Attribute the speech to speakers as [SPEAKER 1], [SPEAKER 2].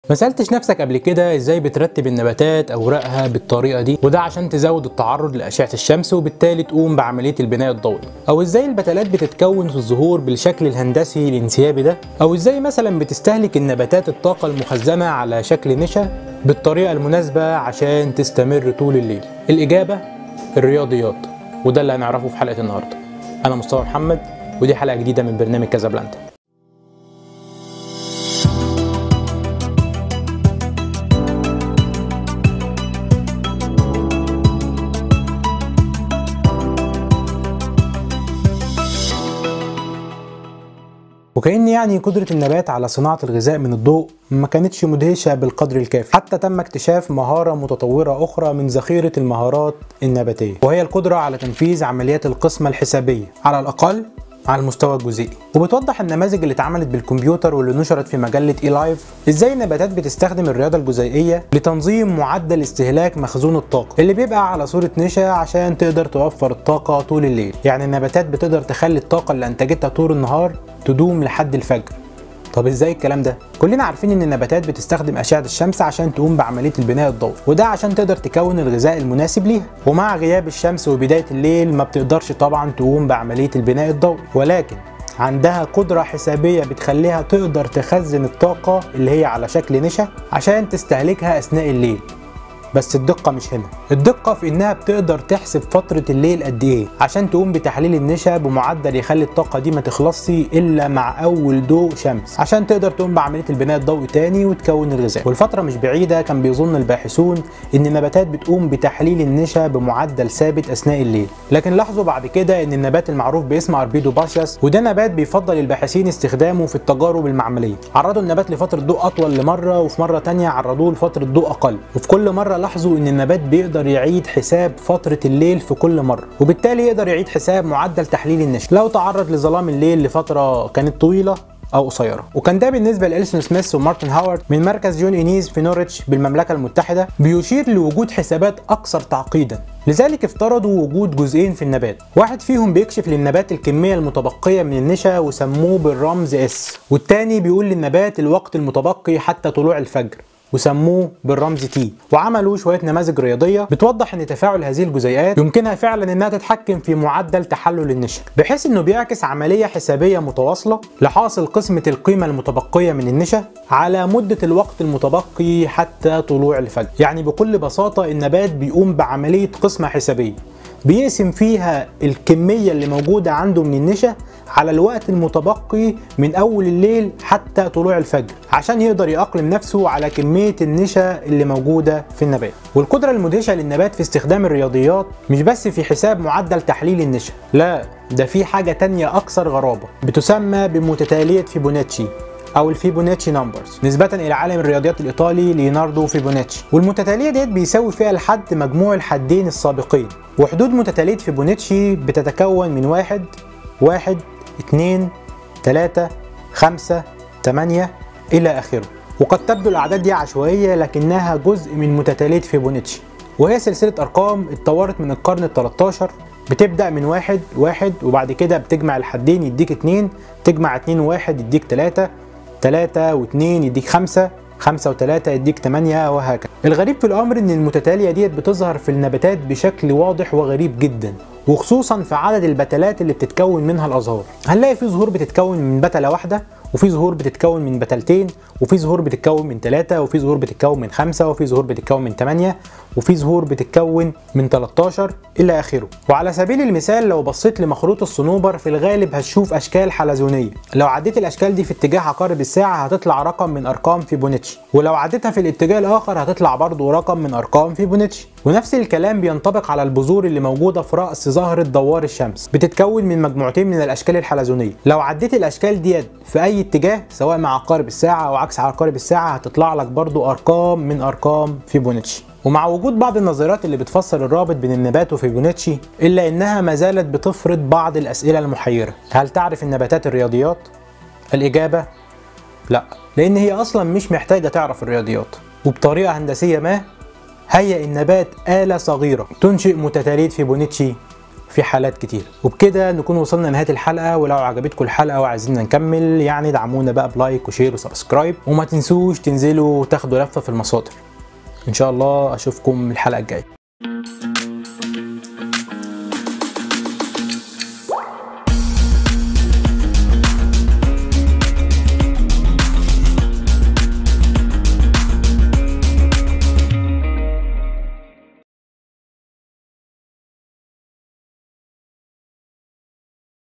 [SPEAKER 1] ما سالتش نفسك قبل كده ازاي بترتب النباتات اوراقها بالطريقه دي وده عشان تزود التعرض لاشعه الشمس وبالتالي تقوم بعمليه البناء الضوئي او ازاي البتلات بتتكون في الزهور بالشكل الهندسي الانسيابي ده او ازاي مثلا بتستهلك النباتات الطاقه المخزنه على شكل نشا بالطريقه المناسبه عشان تستمر طول الليل الاجابه الرياضيات وده اللي هنعرفه في حلقه النهارده انا مصطفى محمد ودي حلقه جديده من برنامج كازابلانتا وكأن يعني قدرة النبات على صناعة الغذاء من الضوء ما كانتش مدهشة بالقدر الكافي حتى تم اكتشاف مهارة متطورة أخرى من ذخيرة المهارات النباتية وهي القدرة على تنفيذ عمليات القسمة الحسابية على الأقل على المستوى الجزئي وبتوضح النماذج اللي اتعملت بالكمبيوتر واللي نشرت في مجله اي لايف ازاي النباتات بتستخدم الرياضه الجزيئيه لتنظيم معدل استهلاك مخزون الطاقه اللي بيبقى على صوره نشا عشان تقدر توفر الطاقه طول الليل يعني النباتات بتقدر تخلي الطاقه اللي انتجتها طول النهار تدوم لحد الفجر طب ازاي الكلام ده؟ كلنا عارفين ان النباتات بتستخدم اشعه الشمس عشان تقوم بعمليه البناء الضوئي وده عشان تقدر تكون الغذاء المناسب ليها ومع غياب الشمس وبدايه الليل ما بتقدرش طبعا تقوم بعمليه البناء الضوئي ولكن عندها قدرة حسابية بتخليها تقدر تخزن الطاقة اللي هي على شكل نشا عشان تستهلكها أثناء الليل بس الدقة مش هنا الدقة في انها بتقدر تحسب فترة الليل قد ايه عشان تقوم بتحليل النشا بمعدل يخلي الطاقة دي ما تخلصش الا مع اول ضوء شمس عشان تقدر تقوم بعملية البناء الضوئي تاني وتكون الغذاء والفترة مش بعيدة كان بيظن الباحثون ان النباتات بتقوم بتحليل النشا بمعدل ثابت اثناء الليل لكن لاحظوا بعد كده ان النبات المعروف باسم اربيدو باشاس وده نبات بيفضل الباحثين استخدامه في التجارب المعملية عرضوا النبات لفترة ضوء اطول لمرة وفي مرة تانية عرضوه لفترة ضوء اقل وفي كل مرة لاحظوا ان النبات بيقدر يعيد حساب فترة الليل في كل مرة وبالتالي يقدر يعيد حساب معدل تحليل النشا لو تعرض لظلام الليل لفترة كانت طويلة او قصيره وكان ده بالنسبه لالسون سميث ومارتن هاورد من مركز جون اينيز في نوريتش بالمملكه المتحده بيشير لوجود حسابات اكثر تعقيدا لذلك افترضوا وجود جزئين في النبات واحد فيهم بيكشف للنبات الكميه المتبقيه من النشا وسموه بالرمز اس والتاني بيقول للنبات الوقت المتبقي حتى طلوع الفجر وسموه بالرمز تي وعملوا شويه نماذج رياضيه بتوضح ان تفاعل هذه الجزيئات يمكنها فعلا انها تتحكم في معدل تحلل النشا بحيث انه بيعكس عمليه حسابيه متواصله لحاصل قسمه القيمه المتبقيه من النشا على مده الوقت المتبقي حتى طلوع الفجر يعني بكل بساطه النبات بيقوم بعمليه قسمه حسابيه بيقسم فيها الكميه اللي موجوده عنده من النشا على الوقت المتبقي من اول الليل حتى طلوع الفجر عشان يقدر يأقلم نفسه على كمية النشا اللي موجودة في النبات والقدرة المدهشة للنبات في استخدام الرياضيات مش بس في حساب معدل تحليل النشا لا ده في حاجة تانية أكثر غرابة بتسمى بمتتالية فيبوناتشي او الفيبوناتشي نمبرز نسبة الى عالم الرياضيات الايطالي ليوناردو فيبوناتشي والمتتالية ديت بيساوي فيها الحد مجموع الحدين السابقين وحدود متتالية فيبوناتشي بتتكون من واحد واحد اتنين تلاتة خمسة تمانية إلى آخره وقد تبدو الأعداد دي عشوائية لكنها جزء من متتالية فيبوناتشي وهي سلسلة أرقام اتطورت من القرن ال 13 بتبدأ من واحد واحد وبعد كده بتجمع الحدين يديك اتنين تجمع اتنين وواحد يديك تلاتة تلاتة واتنين يديك خمسة خمسة وتلاتة يديك تمانية وهكذا الغريب في الأمر إن المتتالية ديت بتظهر في النباتات بشكل واضح وغريب جدا وخصوصا في عدد البتلات اللي بتتكون منها الازهار هنلاقي في زهور بتتكون من بتله واحده وفي زهور بتتكون من بتلتين وفي زهور بتتكون من ثلاثة وفي زهور بتتكون من خمسة وفي زهور بتتكون من ثمانية وفي زهور بتتكون من 13 إلى آخره وعلى سبيل المثال لو بصيت لمخروط الصنوبر في الغالب هتشوف أشكال حلزونية لو عديت الأشكال دي في اتجاه عقارب الساعة هتطلع رقم من أرقام فيبوناتشي ولو عديتها في الاتجاه الآخر هتطلع برضو رقم من أرقام فيبوناتشي ونفس الكلام بينطبق على البذور اللي موجودة في رأس زهرة دوار الشمس بتتكون من مجموعتين من الأشكال الحلزونية لو عديت الأشكال ديت في أي اتجاه سواء مع عقارب الساعة أو عكس عقارب الساعة هتطلع لك برضو أرقام من أرقام فيبوناتشي ومع وجود بعض النظريات اللي بتفسر الرابط بين النبات وفيبوناتشي إلا إنها ما زالت بتفرض بعض الأسئلة المحيرة هل تعرف النباتات الرياضيات؟ الإجابة لا لأن هي أصلا مش محتاجة تعرف الرياضيات وبطريقة هندسية ما هيئ النبات آلة صغيرة تنشئ متتالية فيبوناتشي في حالات كتير وبكده نكون وصلنا لنهايه الحلقه ولو عجبتكم الحلقه وعايزين نكمل يعني دعمونا بقى بلايك وشير وسبسكرايب وما تنسوش تنزلوا تاخدوا لفه في المصادر ان شاء الله اشوفكم الحلقه الجايه